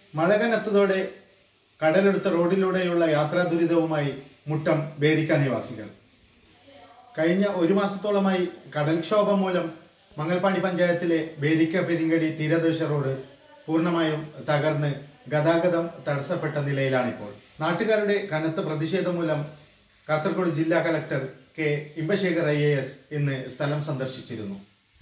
മഴ കനത്തതോടെ കടലെടുത്ത റോഡിലൂടെയുള്ള യാത്രാ ദുരിതവുമായി മുട്ടം ബേരിക്ക നിവാസികൾ കഴിഞ്ഞ ഒരു മാസത്തോളമായി കടൽക്ഷോഭം മൂലം മംഗൽപാടി പഞ്ചായത്തിലെ ബേരിക്ക പെരിങ്കടി തീരദേശ റോഡ് പൂർണ്ണമായും തകർന്ന് ഗതാഗതം തടസ്സപ്പെട്ട നിലയിലാണിപ്പോൾ നാട്ടുകാരുടെ കനത്ത പ്രതിഷേധം മൂലം കാസർഗോഡ് ജില്ലാ collector K Inbasekar I A S ഇന്ന് സ്ഥലം സന്ദർശിച്ചിരുന്നു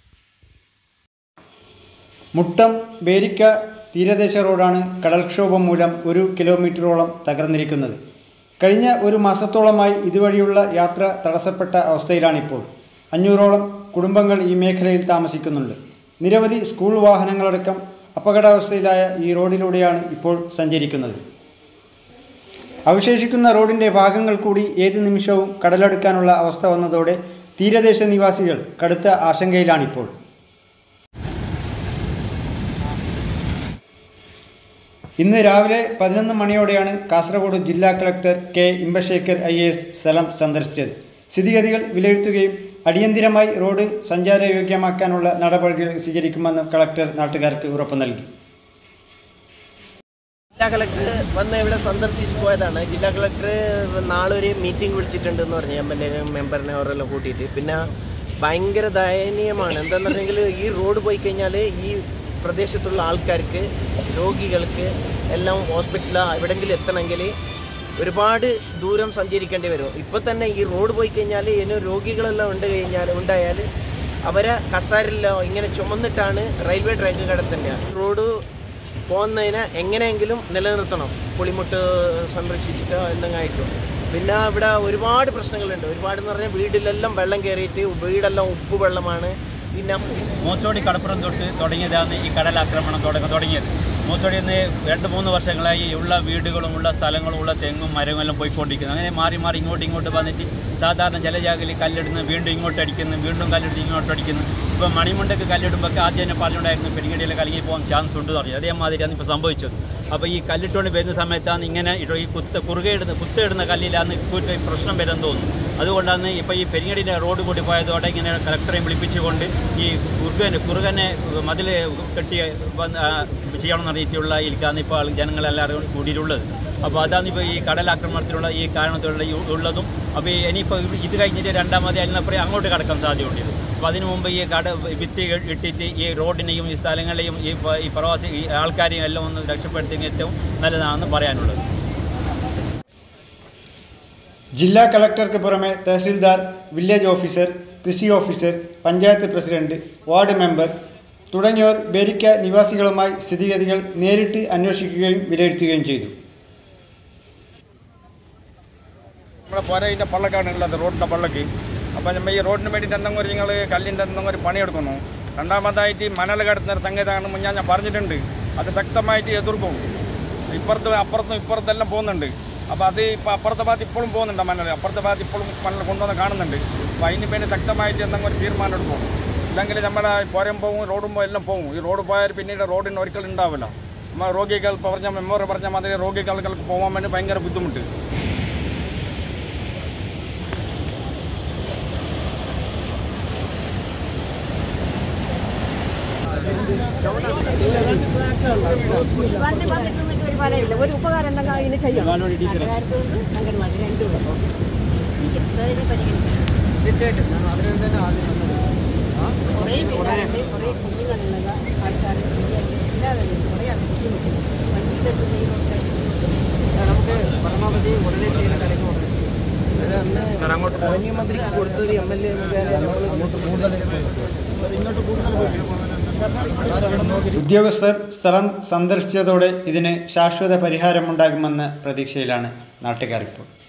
മുട്ടം ബേരിക്ക തീരദേശ റോഡാണ് കടൽക്ഷോഭം മൂലം ഒരു കിലോമീറ്ററോളം തകർന്നിരിക്കുന്നത് കഴിഞ്ഞ ഒരു മാസത്തോളമായി ഇതുവഴിയുള്ള യാത്ര തടസ്സപ്പെട്ട അവസ്ഥയിലാണിപ്പോൾ അഞ്ഞൂറോളം കുടുംബങ്ങൾ ഈ മേഖലയിൽ താമസിക്കുന്നുണ്ട് നിരവധി സ്കൂൾ വാഹനങ്ങളടക്കം അപകടാവസ്ഥയിലായ ഈ റോഡിലൂടെയാണ് ഇപ്പോൾ സഞ്ചരിക്കുന്നത് അവശേഷിക്കുന്ന റോഡിൻ്റെ ഭാഗങ്ങൾ കൂടി ഏത് നിമിഷവും കടലെടുക്കാനുള്ള അവസ്ഥ വന്നതോടെ തീരദേശ നിവാസികൾ കടുത്ത ആശങ്കയിലാണിപ്പോൾ ഇന്ന് രാവിലെ പതിനൊന്ന് മണിയോടെയാണ് കാസർഗോഡ് ജില്ലാ collector K Inbasekar I S സ്ഥലം സന്ദർശിച്ചത് സ്ഥിതിഗതികൾ വിലയിരുത്തുകയും അടിയന്തിരമായി റോഡ് സഞ്ചാരയോഗ്യമാക്കാനുള്ള നടപടികൾ സ്വീകരിക്കുമെന്ന് കളക്ടർ നാട്ടുകാർക്ക് ഉറപ്പു നൽകി ജില്ലാ കളക്ടർ വന്ന് ഇവിടെ സന്ദർശിച്ച് പോയതാണ് ജില്ലാ കളക്ടർ നാളെ ഒരു മീറ്റിംഗ് വിളിച്ചിട്ടുണ്ട് എന്ന് പറഞ്ഞു എം എൽ എ മെമ്പറിനെ അവരെല്ലാം കൂട്ടിയിട്ട് പിന്നെ ഭയങ്കര ദയനീയമാണ് എന്താണെന്ന് പറഞ്ഞെങ്കിൽ ഈ റോഡ് പോയി കഴിഞ്ഞാൽ ഈ പ്രദേശത്തുള്ള ആൾക്കാർക്ക് രോഗികൾക്ക് എല്ലാം ഹോസ്പിറ്റലിൽ എവിടെയെങ്കിലും എത്തണമെങ്കിൽ ഒരുപാട് ദൂരം സഞ്ചരിക്കേണ്ടി വരും ഇപ്പോൾ തന്നെ ഈ റോഡ് പോയി കഴിഞ്ഞാൽ ഇതിന് രോഗികളെല്ലാം ഉണ്ട് കഴിഞ്ഞാൽ ഉണ്ടായാൽ അവരെ കസാരിലോ ഇങ്ങനെ ചുമന്നിട്ടാണ് റെയിൽവേ ട്രാക്ക് കടത്തേണ്ടത് റോഡ് പോകുന്നതിനെ എങ്ങനെയെങ്കിലും നിലനിർത്തണം പുളിമുട്ട് സംരക്ഷിച്ചിട്ടോ എന്തെങ്കിലും ആയിട്ടും പിന്നെ ഇവിടെ ഒരുപാട് പ്രശ്നങ്ങളുണ്ട് ഒരുപാട് എന്ന് പറഞ്ഞാൽ വീട്ടിലെല്ലാം വെള്ളം കയറിയിട്ട് വീടെല്ലാം ഉപ്പ് വെള്ളമാണ് പിന്നെ മൂസോടി കടപ്പുറം തൊട്ട് തുടങ്ങിയതാണ് ഈ കടലാക്രമണം തുടങ്ങ തുടങ്ങിയത് മൂസോടി നിന്ന് രണ്ട് മൂന്ന് വർഷങ്ങളായി ഉള്ള വീടുകളും ഉള്ള സ്ഥലങ്ങളും ഉള്ള തെങ്ങും മരവും എല്ലാം പോയിക്കൊണ്ടിരിക്കുന്നു അങ്ങനെ മാറി മാറി ഇങ്ങോട്ട് ഇങ്ങോട്ട് വന്നിട്ട് സാധാരണ ജലജാഗയിൽ കല്ലിടുന്നു വീണ്ടും ഇങ്ങോട്ട് അടിക്കുന്നു വീണ്ടും കല്ലിടുന്നു ഇങ്ങോട്ട് അടിക്കുന്നു ഇപ്പോൾ മണിമുണ്ടക്ക് കല്ലിടുമ്പോൾ ആദ്യം തന്നെ പറഞ്ഞുകൊണ്ടായിരുന്നു പെരിങ്ങടിയിൽ കലങ്ങി പോകാൻ ചാൻസ് ഉണ്ട് എന്ന് പറഞ്ഞു അതേമാതിരിയാണ് ഇപ്പോൾ സംഭവിച്ചത് അപ്പോൾ ഈ കല്ലിട്ടുകൊണ്ട് വരുന്ന സമയത്താണ് ഇങ്ങനെ ഇട- ഈ കുത്ത് കുറുകെ ഇടുന്ന കുത്തിടുന്ന കല്ലിലാണ് ഇപ്പോൾ ഈ പ്രശ്നം വരാൻ തോന്നുന്നു അതുകൊണ്ടാണ് ഇപ്പോൾ ഈ പെരിങ്ങടിയിലെ റോഡ് കൂടി പോയതോടെ ഇങ്ങനെ കളക്ടറെ വിളിപ്പിച്ചുകൊണ്ട് ഈ കുറുകനെ കുറുകനെ മതിൽ കെട്ടി വന്ന് ആ ചെയ്യണമെന്ന് പറഞ്ഞിട്ടുള്ള ഇതിലാണ് ഇപ്പോൾ ആൾ- ജനങ്ങളെല്ലാവരും കൂടിയിട്ടുള്ളത് അപ്പോൾ അതാണ് ഇപ്പോൾ ഈ കടലാക്രമണത്തിലുള്ള ഈ കാരണത്തിലുള്ള ഈ ഉള്ളതും അപ്പോൾ ഈ ഇനിയിപ്പോൾ ഇത് കഴിഞ്ഞിട്ട് രണ്ടാമത് അതിനപ്പുറം അങ്ങോട്ട് കടക്കാൻ സാധ്യതയുണ്ട് അപ്പോൾ അതിനു മുമ്പ് ഈ കട ഭിത്തി ഇട്ടിട്ട് ഈ റോഡിനെയും ഈ സ്ഥലങ്ങളെയും ഈ പ- ഈ പ്രവാസി ഈ ആൾക്കാരെയും എല്ലാം ഒന്ന് രക്ഷപ്പെടുത്തി ഏറ്റവും നല്ലതാണെന്ന് പറയാനുള്ളത് ജില്ലാ കളക്ടർക്ക് പുറമെ തഹസിൽദാർ വില്ലേജ് ഓഫീസർ കൃഷി officer panchayat president ward member തുടങ്ങിയവർ ബേരിക്ക നിവാസികളുമായി സ്ഥിതിഗതികൾ നേരിട്ട് അന്വേഷിക്കുകയും വിലയിരുത്തുകയും ചെയ്തു നമ്മുടെ പുരയിൻ്റെ പള്ളക്കാണ് ഉള്ളത് റോഡിൻ്റെ പള്ളക്ക് അപ്പോൾ നമ്മൾ ഈ റോഡിന് വേണ്ടിയിട്ട് എന്തെങ്കിലും ഒരു നിങ്ങൾ കല്ലിൻ്റെ എന്തെങ്കിലും ഒരു പണിയെടുക്കുന്നു രണ്ടാമതായിട്ട് ഈ മണൽ കടത്തുന്ന ഒരു സംഗതിയാണ് മുന്നേ ഞാൻ പറഞ്ഞിട്ടുണ്ട് അത് ശക്തമായിട്ട് എതിർക്കും ഇപ്പുറത്ത് അപ്പുറത്തും ഇപ്പുറത്തെല്ലാം പോകുന്നുണ്ട് അപ്പോൾ അത് ഇപ്പോൾ അപ്പുറത്തെ ഭാഗത്ത് ഇപ്പോഴും പോകുന്നുണ്ട് മണൽ അപ്പുറത്തെ ഭാഗത്ത് ഇപ്പോഴും മണൽ കൊണ്ടുവന്ന് കാണുന്നുണ്ട് അപ്പോൾ അതിന് വേണ്ടി ശക്തമായിട്ട് എന്തെങ്കിലും ഒരു തീരുമാനം എടുക്കും ഇല്ലെങ്കിൽ നമ്മുടെ പുരം പോകും റോഡും പോകും എല്ലാം പോകും ഈ റോഡ് പോയാൽ പിന്നീട് റോഡിന് ഒരിക്കലും ഉണ്ടാവില്ല നമ്മൾ രോഗികൾ ഇപ്പോൾ പറഞ്ഞ മെമ്മോർ പറഞ്ഞ മാതിരി രോഗികൾക്ക് പോകാൻ വേണ്ടി ഭയങ്കര ബുദ്ധിമുട്ട് വണ്ടി വന്നിട്ട് നിന്നിട്ട് ഒരു ഫലമില്ല ഒരു ഉപകാരം എന്തെങ്കിലും അതിന് ചെയ്യണം നാട്ടുകാർക്ക് അംഗൻവാടി രണ്ടും തീർച്ചയായിട്ടും കുറേ പിള്ളേരുണ്ട് കുറേ കുഞ്ഞുങ്ങളുള്ള ആൾക്കാർ എല്ലാവരും കുറേ ആൾ ബുദ്ധിമുട്ട് വണ്ടിയിൽ എന്ത് ചെയ്യുന്നുണ്ട് നമുക്ക് പരമാവധി ഉടനെ ചെയ്യുന്ന കാര്യങ്ങൾ റവന്യൂ മന്ത്രിക്ക് കൊടുത്തത് എം എൽ എ ഉദ്യോഗസ്ഥർ സ്ഥലം സന്ദർശിച്ചതോടെ ഇതിന് ശാശ്വത പരിഹാരമുണ്ടാകുമെന്ന പ്രതീക്ഷയിലാണ് നാട്ടുകാർ ഇപ്പോൾ